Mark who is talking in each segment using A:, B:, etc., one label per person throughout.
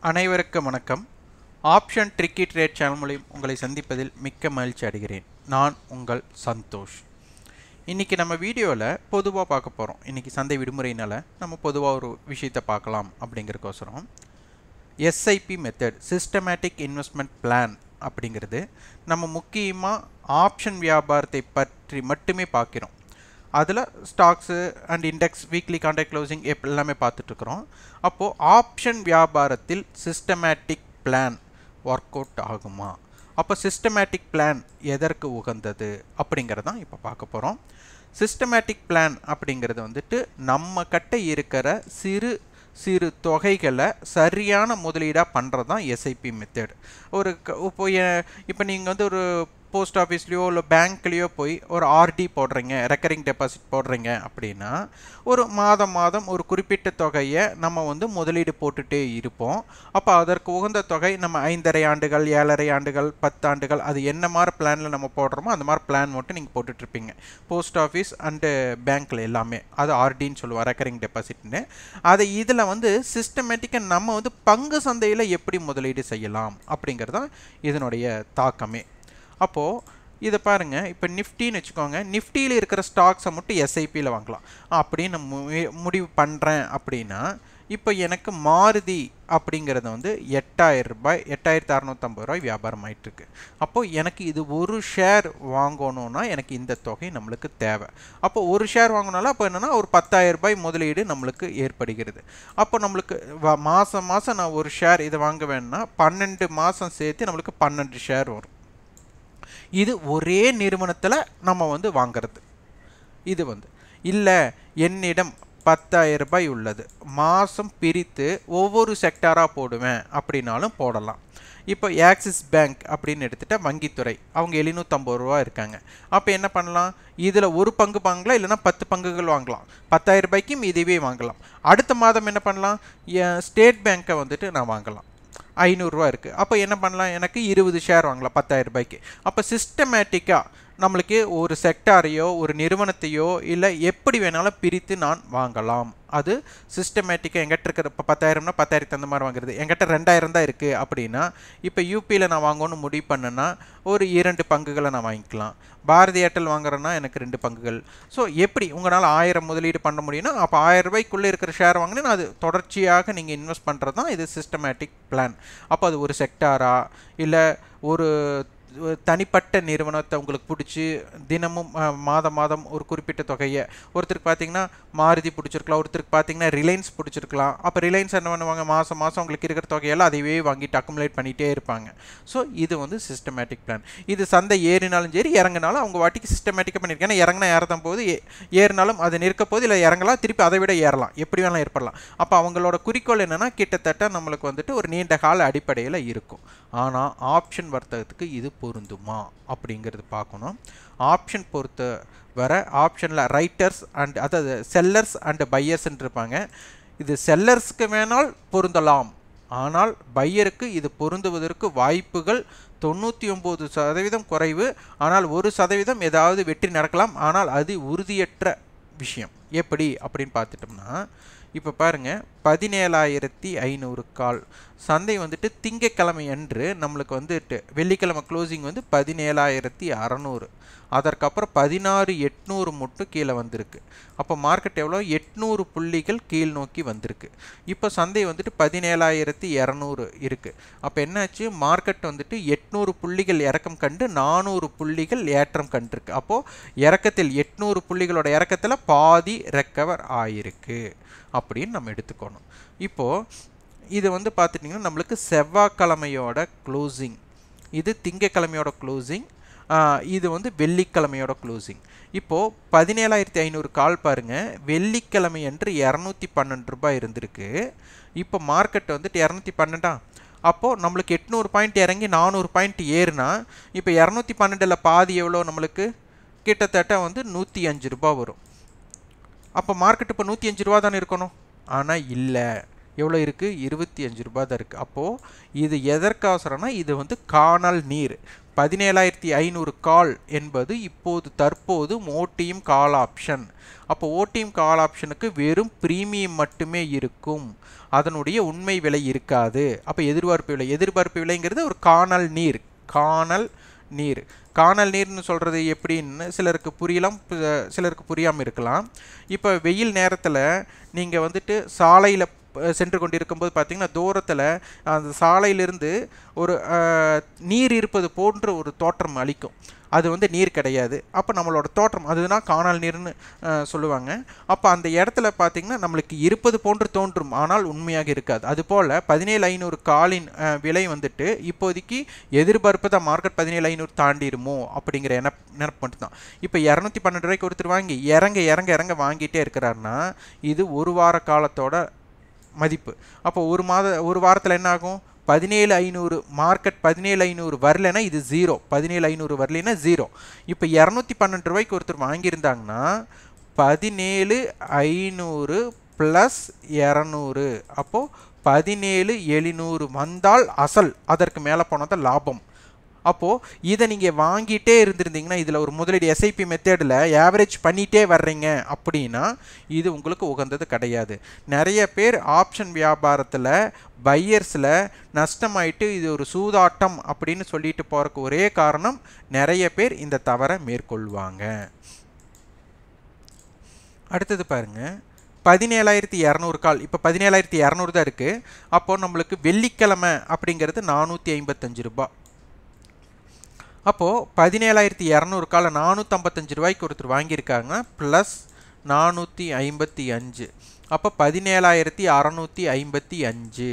A: அனைவருக்கும் வணக்கம் option tricky trade channel மூலியம் உங்களை சந்திப்பதில் மிக்க மகிழ்ச்சி அடைகிறேன் நான் உங்கள் சந்தோஷ் இன்றைக்கி நம்ம வீடியோவில் பொதுவாக பார்க்க போகிறோம் இன்றைக்கி சந்தை விடுமுறையினால் நம்ம பொதுவாக ஒரு விஷயத்தை பார்க்கலாம் அப்படிங்கிறக்கோசரம் SIP method systematic investment plan அப்படிங்கிறது நம்ம முக்கியமாக ஆப்ஷன் வியாபாரத்தை பற்றி மட்டுமே பார்க்கிறோம் அதில் stocks and index weekly contract closing எப் எல்லாமே பார்த்துட்ருக்குறோம் அப்போது ஆப்ஷன் வியாபாரத்தில் சிஸ்டமேட்டிக் பிளான் ஒர்க் அவுட் ஆகுமா அப்போ சிஸ்டமேட்டிக் பிளான் எதற்கு உகந்தது அப்படிங்கிறதான் இப்போ பார்க்க போகிறோம் சிஸ்டமேட்டிக் பிளான் அப்படிங்கிறது வந்துட்டு நம்ம கிட்ட இருக்கிற சிறு சிறு தொகைகளை சரியான முதலீடாக பண்ணுறது தான் எஸ்ஐபி மெத்தட் ஒரு க- இப்போ எ- இப்போ நீங்கள் வந்து ஒரு போஸ்ட் ஆஃபீஸ்லேயோ இல்லை பேங்க்லேயோ போய் ஒரு ஆர்டி போடுறீங்க ரெக்கரிங் டெபாசிட் போடுறீங்க அப்படின்னா ஒரு மாதம் மாதம் ஒரு குறிப்பிட்ட தொகையை நம்ம வந்து முதலீடு போட்டுட்டே இருப்போம் அப்போ அதற்கு உகந்த தொகை நம்ம ஐந்தரை ஆண்டுகள் ஏழரை ஆண்டுகள் பத்தாண்டுகள் அது என்ன மாதிரி பிளானில் நம்ம போடுறோமோ அந்த மாதிரி பிளான் மட்டும் நீங்கள் போட்டுட்ருப்பீங்க போஸ்ட் ஆஃபீஸ் அண்டு பேங்க்கில் எல்லாமே அது ஆர்டின்னு சொல்லுவோம் ரெக்கரிங் டெபாசிட்னு அதை இதில் வந்து சிஸ்டமேட்டிக்காக நம்ம வந்து பங்கு சந்தையில் எப்படி முதலீடு செய்யலாம் அப்படிங்கிறது தான் இதனுடைய தாக்கமே அப்போது இதை பாருங்கள் இப்போ நிஃப்டின்னு வச்சுக்கோங்க நிஃப்டியில் இருக்கிற ஸ்டாக்ஸை மட்டும் எஸ்ஐபியில் வாங்கலாம் அப்படின்னு நான் மு- முடிவு பண்ணுறேன் அப்படின்னா இப்போ எனக்கு மாருதி அப்படிங்கிறது வந்து எட்டாயிரம் ரூபாய் எட்டாயிரத்தி அறநூற்றம்பது ரூபாய் வியாபாரம் ஆயிட்டிருக்கு அப்போது எனக்கு இது ஒரு ஷேர் வாங்கணும்னா எனக்கு இந்த தொகை நம்மளுக்கு தேவை அப்போ ஒரு ஷேர் வாங்கினாலும் அப்போ என்னென்னா ஒரு பத்தாயிரம் ரூபாய் முதலீடு நம்மளுக்கு ஏற்படுகிறது அப்போ நம்மளுக்கு வ- மாதம் மாதம் நான் ஒரு ஷேர் இதை வாங்க வேணும்னா பன்னெண்டு மாதம் சேர்த்து நம்மளுக்கு பன்னெண்டு ஷேர் வரும் இது ஒரே நிறுவனத்தில் நம்ம வந்து வாங்குறது இது வந்து இல்லை என்னிடம் பத்தாயிரம் ரூபாய் உள்ளது மாதம் பிரித்து ஒவ்வொரு செக்டாராக போடுவேன் அப்படின்னாலும் போடலாம் இப்போ ஆக்சிஸ் பேங்க் அப்படின்னு எடுத்துட்டா வங்கித்துறை அவங்க எழுநூற்றம்பது ரூபா இருக்காங்க அப்போ என்ன பண்ணலாம் இதில் ஒரு பங்கு வாங்கலாம் இல்லைன்னா பத்து பங்குகள் வாங்கலாம் பத்தாயிரம் ரூபாய்க்கும் இதுவே வாங்கலாம் அடுத்த மாதம் என்ன பண்ணலாம் எ- ஸ்டேட் பேங்க்கை வந்துட்டு நான் வாங்கலாம் ஐநூறுரூவா இருக்குது அப்போ என்ன பண்ணலாம் எனக்கு இருபது ஷேர் வாங்கலாம் பத்தாயிரம் ரூபாய்க்கு அப்போ சிஸ்டமேட்டிக்காக நம்மளுக்கு ஒரு செக்டாரையோ ஒரு நிறுவனத்தையோ இல்லை எப்படி வேணாலும் பிரித்து நான் வாங்கலாம் அது சிஸ்டமேட்டிக்காக எங்கிட்ட இருக்கிற இப்போ பத்தாயிரம்னா பத்தாயிரத்து அந்த மாதிரி வாங்குறது எங்கிட்ட ரெண்டாயிரம் தான் இருக்குது அப்படின்னா இப்போ யூபியில் நான் வாங்கணும்னு முடிவு பண்ணேன்னா ஒரு இரண்டு பங்குகளை நான் வாங்கிக்கலாம் பாரதி ஏர்டெல் வாங்குறேன்னா எனக்கு ரெண்டு பங்குகள் ஸோ எப்படி உங்களால் ஆயிரம் முதலீடு பண்ண முடியும்னா அப்போ ஆயிரம் ரூபாய்க்குள்ளே இருக்கிற ஷேர் வாங்கினா அது தொடர்ச்சியாக நீங்கள் இன்வெஸ்ட் பண்ணுறது தான் இது சிஸ்டமேட்டிக் பிளான் அப்போ அது ஒரு செக்டாரா இல்லை ஒரு ஒரு தனிப்பட்ட நிறுவனத்தை உங்களுக்கு பிடிச்சி தினமும் அஹ், மாதம் மாதம் ஒரு குறிப்பிட்ட தொகையை ஒருத்தருக்கு பார்த்தீங்கன்னா மாருதி பிடிச்சிருக்கலாம் ஒருத்தருக்கு பார்த்தீங்கன்னா ரிலையன்ஸ் பிடிச்சிருக்கலாம் அப்போ ரிலையன்ஸ் என்ன பண்ணுவாங்க மாதம் மாதம் உங்களுக்கு இருக்கிற தொகையெல்லாம் அதையே வாங்கிட்டு அக்குமுலேட் பண்ணிகிட்டே இருப்பாங்க ஸோ இது வந்து சிஸ்டமேட்டிக் பிளான் இது சந்தை ஏறினாலும் சரி இறங்கினாலும் அவங்க வாட்டிக்கு சிஸ்டமேட்டிக்காக பண்ணியிருக்காங்க ஏன்னா இறங்கினா ஏறதான் போது ஏ- ஏறினாலும் அது நிற்க போது இல்லை இறங்கலாம் திருப்பி அதை விட ஏறலாம் எப்படி வேணாலும் ஏற்படலாம் அப்போ அவங்களோட குறிக்கோள் என்னென்னா கிட்டத்தட்ட நம்மளுக்கு வந்துட்டு ஒரு நீண்ட கால அடிப்படையில் இருக்கும் ஆனால் ஆப்ஷன் வர்த்தகத்துக்கு இது பொருந்துமா அப்படிங்கிறது பார்க்கணும் ஆப்ஷன் பொறுத்த வர ஆப்ஷனில் ரைட்டர்ஸ் அண்ட் அதாவது செல்லர்ஸ் அண்ட் பையர்ஸ்ன்னு இருப்பாங்க இது செல்லர்ஸ்க்கு வேணால் பொருந்தலாம் ஆனால் பையருக்கு இது பொருந்துவதற்கு வாய்ப்புகள் தொண்ணூற்றி ஒம்பது சதவீதம் குறைவு ஆனால் ஒரு சதவீதம் ஏதாவது வெற்றி நடக்கலாம் ஆனால் அது உறுதியற்ற விஷயம் எப்படி அப்படின்னு பார்த்துட்டோம்னா இப்போ பாருங்கள் பதினேழாயிரத்தி ஐநூறு கால் சந்தை வந்துட்டு திங்கக்கிழமை அன்று நம்மளுக்கு வந்துட்டு வெள்ளிக்கிழமை க்ளோசிங் வந்து பதினேழாயிரத்தி அறநூறு அதற்கப்புறம் பதினாறு எட்நூறு மட்டும் கீழே வந்திருக்கு அப்போ மார்க்கெட் எவ்வளோ எட்நூறு புள்ளிகள் கீழ் நோக்கி வந்திருக்கு இப்போ சந்தை வந்துட்டு பதினேழாயிரத்தி இரநூறு இருக்குது அப்போ என்னாச்சு மார்க்கெட் வந்துட்டு எட்நூறு புள்ளிகள் இறக்கம் கண்டு நானூறு புள்ளிகள் ஏற்றம் கண்டிருக்கு அப்போது இறக்கத்தில் எட்நூறு புள்ளிகளோட இறக்கத்தில் பாதி ரெக்கவர் ஆயிருக்கு அப்படின்னு நம்ம எடுத்துக்கணும் இப்போது இது வந்து பார்த்துட்டிங்கன்னா நம்மளுக்கு செவ்வாய்க்கிழமையோட க்ளோசிங் இது திங்கக்கிழமையோட க்ளோசிங் இது வந்து வெள்ளிக்கிழமையோட க்ளோசிங் இப்போது பதினேழாயிரத்தி ஐநூறு கால் பாருங்கள் வெள்ளிக்கிழமை அன்று இரநூத்தி பன்னெண்டு ரூபாய் இருந்திருக்கு இப்போ மார்க்கெட் வந்துட்டு இரநூத்தி பன்னெண்டா அப்போது நம்மளுக்கு எட்நூறு பாயிண்ட் இறங்கி நானூறு பாயிண்ட் ஏறுனா இப்போ இரநூத்தி பன்னெண்டில் பாதி எவ்வளோ நம்மளுக்கு கிட்டத்தட்ட வந்து நூற்றி அஞ்சு ரூபாய் வரும் அப்போ மார்க்கெட் இப்போ நூற்றி அஞ்சு ரூபா தானே இருக்கணும் ஆனால் இல்லை எவ்வளோ இருக்குது இருபத்தி அஞ்சு ரூபா தான் இருக்குது அப்போது இது எதற்கவசரம்னா இது வந்து காணல் நீர் பதினேழாயிரத்தி ஐநூறு கால் என்பது இப்போது தற்போது ஓடிஎம் கால் ஆப்ஷன் அப்போ ஓடிஎம் கால் ஆப்ஷனுக்கு வெறும் பிரீமியம் மட்டுமே இருக்கும் அதனுடைய உண்மை விலை இருக்காது அப்போ எதிர்பார்ப்பு விலை எதிர்பார்ப்பு விலைங்கிறது ஒரு காணல் நீர் காணல் நீர் காணல் நீர்னு சொல்கிறது எப்படின்னு சிலருக்கு புரியலாம் ப- சிலருக்கு புரியாமல் இருக்கலாம் இப்போ வெயில் நேரத்தில் நீங்கள் வந்துட்டு சாலையில் சென்று கொண்டிருக்கும்போது பார்த்தீங்கன்னா தூரத்தில் அந்த சாலையிலிருந்து ஒரு அஹ், நீர் இருப்பது போன்ற ஒரு தோற்றம் அளிக்கும் அது வந்து நீர் கிடையாது அப்போ நம்மளோட தோற்றம் அதுதான் காணல் நீர்னு அஹ், சொல்லுவாங்க அப்போ அந்த இடத்துல பார்த்தீங்கன்னா நம்மளுக்கு இருப்பது போன்று தோன்றும் ஆனால் உண்மையாக இருக்காது அதுபோல் பதினேழு ஐநூறு காலின் அஹ், விலை வந்துட்டு இப்போதைக்கு எதிர்பார்ப்பு தான் மார்க்கெட் பதினேழு ஐநூறு தாண்டிடுமோ அப்படிங்கிற நினப் நினப்பு மட்டும் தான் இப்போ இரநூத்தி பன்னெண்டு ரூபாய்க்கு ஒருத்தர் வாங்கி இறங்க இறங்க இறங்க வாங்கிட்டே இருக்கிறாருன்னா இது ஒரு வார காலத்தோட மதிப்பு அப்போ ஒரு மாத ஒரு வாரத்தில் என்ன ஆகும் பதினேழு ஐநூறு மார்க்கெட் பதினேழு ஐநூறு வரலைன்னா இது ஜீரோ பதினேழு ஐநூறு வரலைன்னா ஜீரோ இப்போ இரநூத்தி பன்னெண்டு ரூபாய்க்கு ஒருத்தர் வாங்கியிருந்தாங்கன்னா பதினேழு ஐநூறு ப்ளஸ் இரநூறு அப்போது பதினேழு எழுநூறு வந்தால் அசல் அதற்கு மேலே போனது லாபம் அப்போது இதை நீங்கள் வாங்கிட்டே இருந்திருந்தீங்கன்னா இதில் ஒரு முதலீடு எஸ்ஐபி மெத்தடில் ஆவரேஜ் பண்ணிகிட்டே வர்றீங்க அப்படின்னா இது உங்களுக்கு உகந்தது கிடையாது நிறைய பேர் ஆப்ஷன் வியாபாரத்தில் பையர்ஸில் நஷ்டமாயிட்டு இது ஒரு சூதாட்டம் அப்படின்னு சொல்லிட்டு போகிறக்கு ஒரே காரணம் நிறைய பேர் இந்த தவறை மேற்கொள்வாங்க அடுத்தது பாருங்க பதினேழாயிரத்தி இரநூறு கால் இப்போ பதினேழாயிரத்தி இரநூறு தான் இருக்குது அப்போ நம்மளுக்கு வெள்ளிக்கிழமை அப்படிங்கிறது நானூற்றி ஐம்பத்தஞ்சு ரூபாய் அப்போது பதினேழாயிரத்தி இரநூறு கால நானூற்றம்பத்தஞ்சு ரூபாய்க்கு ஒருத்தர் வாங்கியிருக்காங்க ப்ளஸ் நானூற்றி ஐம்பத்தி அஞ்சு அப்போ பதினேழாயிரத்தி அறநூற்றி ஐம்பத்தி அஞ்சு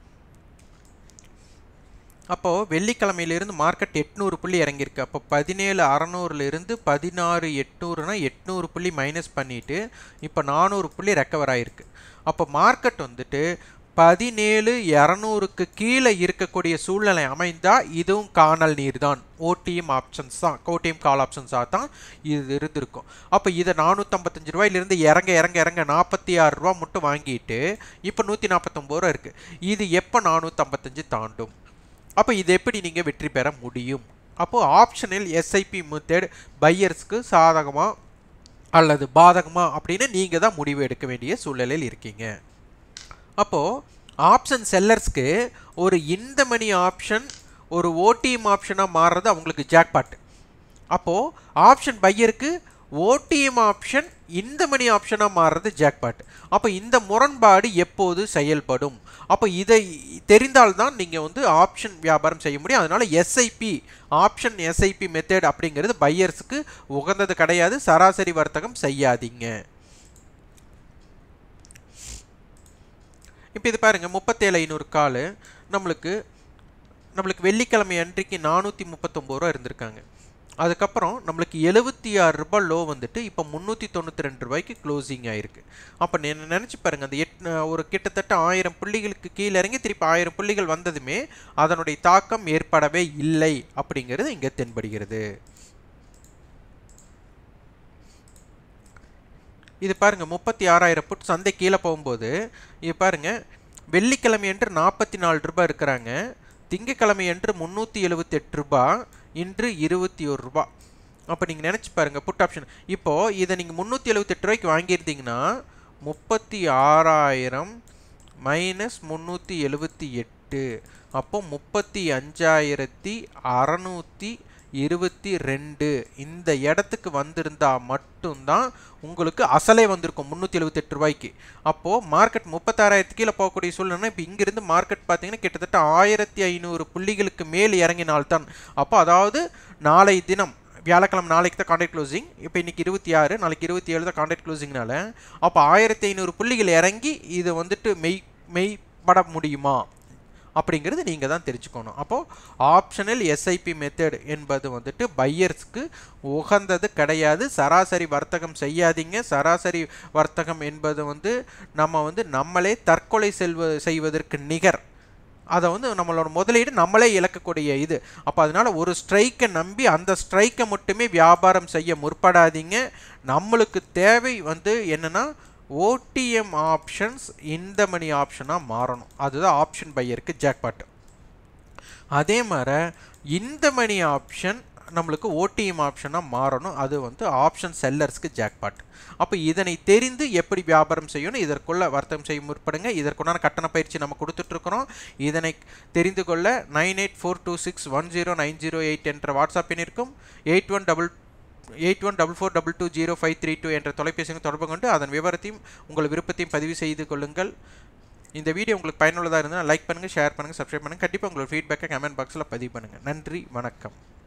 A: அப்போது வெள்ளிக்கிழமையிலிருந்து மார்க்கெட் எட்நூறு புள்ளி இறங்கியிருக்கு அப்போ பதினேழு அறநூறுலேருந்து பதினாறு எட்நூறுனா எட்நூறு புள்ளி மைனஸ் பண்ணிவிட்டு இப்போ நானூறு புள்ளி ரெக்கவர் ஆகிருக்கு அப்போ மார்க்கெட் வந்துட்டு பதினேழு இரநூறுக்கு கீழே இருக்கக்கூடிய சூழ்நிலை அமைந்தால் இதுவும் காணல் நீர் தான் ஓடிஎம் ஆப்ஷன்ஸ் தான் ஓடிஎம் கால் ஆப்ஷன்ஸாக தான் இது இருந்திருக்கும் அப்போ இதை நானூற்றம்பத்தஞ்சு ரூபாயிலிருந்து இறங்க இறங்க இறங்க நாற்பத்தி ஆறு ரூபா மட்டும் வாங்கிட்டு இப்போ நூற்றி நாற்பத்தொம்பது ரூபா இருக்குது இது எப்போ நானூற்றம்பத்தஞ்சு தாண்டும் அப்போ இது எப்படி நீங்கள் வெற்றி பெற முடியும் அப்போது ஆப்ஷனில் எஸ்ஐபி மெத்தட் பையர்ஸ்க்கு சாதகமா அல்லது பாதகமா அப்படின்னு நீங்கள் தான் முடிவு எடுக்க வேண்டிய சூழ்நிலையில் இருக்கீங்க அப்போது ஆப்ஷன் செல்லர்ஸ்க்கு ஒரு இந்த மணி ஆப்ஷன் ஒரு ஓடிஎம் ஆப்ஷனாக மாறுறது அவங்களுக்கு ஜாக்பாட் அப்போது ஆப்ஷன் பையருக்கு ஓடிஎம் ஆப்ஷன் இந்த மணி ஆப்ஷனாக மாறுறது ஜாக்பாட் அப்போ இந்த முரண்பாடு எப்போது செயல்படும் அப்போ இதை தெரிந்தால்தான் நீங்கள் வந்து ஆப்ஷன் வியாபாரம் செய்ய முடியும் அதனால் எஸ்ஐபி ஆப்ஷன் எஸ்ஐபி மெத்தட் அப்படிங்கிறது பையர்ஸுக்கு உகந்தது கிடையாது சராசரி வர்த்தகம் செய்யாதீங்க இப்போ இது பாருங்கள் முப்பத்தேழு ஐநூறு கால் நம்மளுக்கு நம்மளுக்கு வெள்ளிக்கிழமை அன்றைக்கு நானூற்றி முப்பத்தொம்பது ரூபா இருந்திருக்காங்க அதுக்கப்புறம் நம்மளுக்கு எழுபத்தி ஆறு ரூபாய் லோ வந்துட்டு இப்போ முந்நூற்றி தொண்ணூற்றி ரெண்டு ரூபாய்க்கு க்ளோசிங் ஆயிருக்கு அப்போ நீ நினச்சி பாருங்கள் அந்த எட் ஒரு கிட்டத்தட்ட ஆயிரம் புள்ளிகளுக்கு கீழே இறங்கி திருப்பி ஆயிரம் புள்ளிகள் வந்ததுமே அதனுடைய தாக்கம் ஏற்படவே இல்லை அப்படிங்கிறது இங்கே தென்படுகிறது இது பாருங்க முப்பத்தி ஆறாயிரம் புட் சந்தை கீழே போகும்போது இது பாருங்க வெள்ளிக்கிழமை என்று நாற்பத்தி நாலு ரூபாய் இருக்கிறாங்க திங்கக்கிழமை என்று முந்நூற்றி எழுபத்தி எட்டு ரூபாய் இன்று இருபத்தி ஒரு ரூபாய் அப்போ நீங்கள் நினச்சி பாருங்கள் புட் ஆப்ஷன் இப்போது இதை நீங்கள் முந்நூற்றி எழுபத்தெட்டு ரூபாய்க்கு வாங்கியிருந்தீங்கன்னா முப்பத்தி ஆறாயிரம் மைனஸ் முந்நூற்றி எழுபத்தி எட்டு அப்போ முப்பத்தி அஞ்சாயிரத்தி அறநூற்றி இருபத்தி ரெண்டு இந்த இடத்துக்கு வந்திருந்தா மட்டும்தான் உங்களுக்கு அசலே வந்திருக்கும் முந்நூற்றி எழுபத்தெட்டு ரூபாய்க்கு அப்போது மார்க்கெட் முப்பத்தாறாயிரத்து கீழே போகக்கூடிய சூழ்நிலை இப்போ இங்கிருந்து மார்க்கெட் பார்த்தீங்கன்னா கிட்டத்தட்ட ஆயிரத்தி ஐநூறு புள்ளிகளுக்கு மேல் இறங்கினால்தான் அப்போ அதாவது நாளை தினம் வியாழக்கிழமை நாளைக்கு தான் கான்ட்ராக்ட் க்ளோசிங் இப்போ இன்னைக்கு இருபத்தி ஆறு நாளைக்கு இருபத்தி ஏழு தான் கான்ட்ராக்ட் க்ளோசிங்னால அப்போ ஆயிரத்தி ஐநூறு புள்ளிகள் இறங்கி இது வந்துட்டு மெய் மெய்ப்பட முடியுமா அப்படிங்கிறது நீங்கள் தான் தெரிஞ்சுக்கணும் அப்போது ஆப்ஷனல் எஸ்ஐபி மெத்தட் என்பது வந்துட்டு பையர்ஸ்க்கு உகந்தது கிடையாது சராசரி வர்த்தகம் செய்யாதீங்க சராசரி வர்த்தகம் என்பது வந்து நம்ம வந்து நம்மளே தற்கொலை செல்வ செய்வதற்கு நிகர் அதை வந்து நம்மளோட முதலீடு நம்மளே இழக்கக்கூடிய இது அப்போ அதனால் ஒரு ஸ்ட்ரைக்கை நம்பி அந்த ஸ்ட்ரைக்கை மட்டுமே வியாபாரம் செய்ய முற்படாதீங்க நம்மளுக்கு தேவை வந்து என்னென்னா ஓடிஎம் ஆப்ஷன்ஸ் இந்த மணி ஆப்ஷனாக மாறணும் அதுதான் ஆப்ஷன் பையருக்கு ஜாக்பாட் அதே மாதிரி இந்த மணி ஆப்ஷன் நம்மளுக்கு ஓடிஎம் ஆப்ஷனாக மாறணும் அது வந்து ஆப்ஷன் செல்லர்ஸ்க்கு ஜாக்பாட் அப்போ இதனை தெரிந்து எப்படி வியாபாரம் செய்யணும் இதற்குள்ள வர்த்தகம் செய்ய முற்படுங்க இதற்குண்டான கட்டண பயிற்சி நம்ம கொடுத்துட்ருக்குறோம் இதனை தெரிந்து கொள்ள nine eight four two six one zero nine zero eight என்ற வாட்ஸ்அப் எண்ணிற்கும் eight one double eight one double four double two zero five three two என்ற தொலைபேசிக்கு தொடர்பு கொண்டு அதன் விவரத்தையும் உங்கள் விருப்பத்தையும் பதிவு செய்து கொள்ளுங்கள் இந்த வீடியோ உங்களுக்கு பயனுள்ளதாக இருந்தால் லைக் பண்ணுங்கள் ஷேர் பண்ணுங்கள் சப்ஸ்கிரைப் பண்ணுங்கள் கண்டிப்பாக உங்களோட ஃபீட்பேக்கை கமெண்ட் பாக்ஸில் பதிவு பண்ணுங்கள் நன்றி வணக்கம்